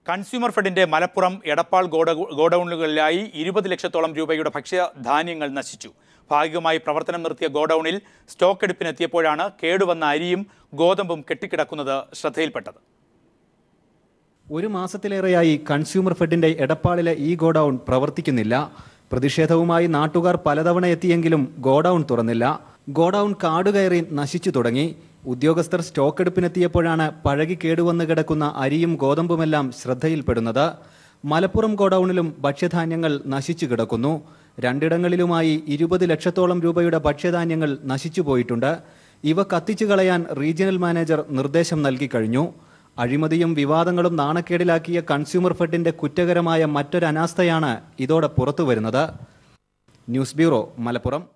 consumer ഫെഡിന്റെ മലപ്പുറം എടപ്പാൾ ഗോഡ ഗോഡൌണുകളിലായി ഇരുപത് ലക്ഷത്തോളം രൂപയുടെ ഭക്ഷ്യധാന്യങ്ങൾ നശിച്ചു ഭാഗികമായി പ്രവർത്തനം നിർത്തിയ ഗോഡൌണിൽ സ്റ്റോക്ക് എടുപ്പിനെത്തിയപ്പോഴാണ് കേടുവന്ന അരിയും ഗോതമ്പും കെട്ടിക്കിടക്കുന്നത് ശ്രദ്ധയിൽപ്പെട്ടത് ഒരു മാസത്തിലേറെയായി കൺസ്യൂമർ ഫെഡിന്റെ എടപ്പാളിലെ ഈ ഗോഡൌൺ പ്രവർത്തിക്കുന്നില്ല പ്രതിഷേധവുമായി നാട്ടുകാർ പലതവണ എത്തിയെങ്കിലും ഗോഡൌൺ തുറന്നില്ല ഗോഡൌൺ കാടുകയറി നശിച്ചു തുടങ്ങി ഉദ്യോഗസ്ഥർ സ്റ്റോക്ക് എടുപ്പിനെത്തിയപ്പോഴാണ് പഴകി കേടുവന്ന് കിടക്കുന്ന അരിയും ഗോതമ്പുമെല്ലാം ശ്രദ്ധയിൽപ്പെടുന്നത് മലപ്പുറം ഗോഡൌണിലും ഭക്ഷ്യധാന്യങ്ങൾ നശിച്ചു കിടക്കുന്നു രണ്ടിടങ്ങളിലുമായി ഇരുപത് ലക്ഷത്തോളം രൂപയുടെ ഭക്ഷ്യധാന്യങ്ങൾ നശിച്ചു പോയിട്ടുണ്ട് ഇവ കത്തിച്ചു കളയാൻ റീജിയണൽ മാനേജർ നിർദ്ദേശം നൽകി കഴിഞ്ഞു അഴിമതിയും വിവാദങ്ങളും നാണക്കേടിലാക്കിയ കൺസ്യൂമർ ഫെഡിന്റെ കുറ്റകരമായ മറ്റൊരു അനാസ്ഥയാണ് ഇതോടെ പുറത്തുവരുന്നത് ന്യൂസ് ബ്യൂറോ മലപ്പുറം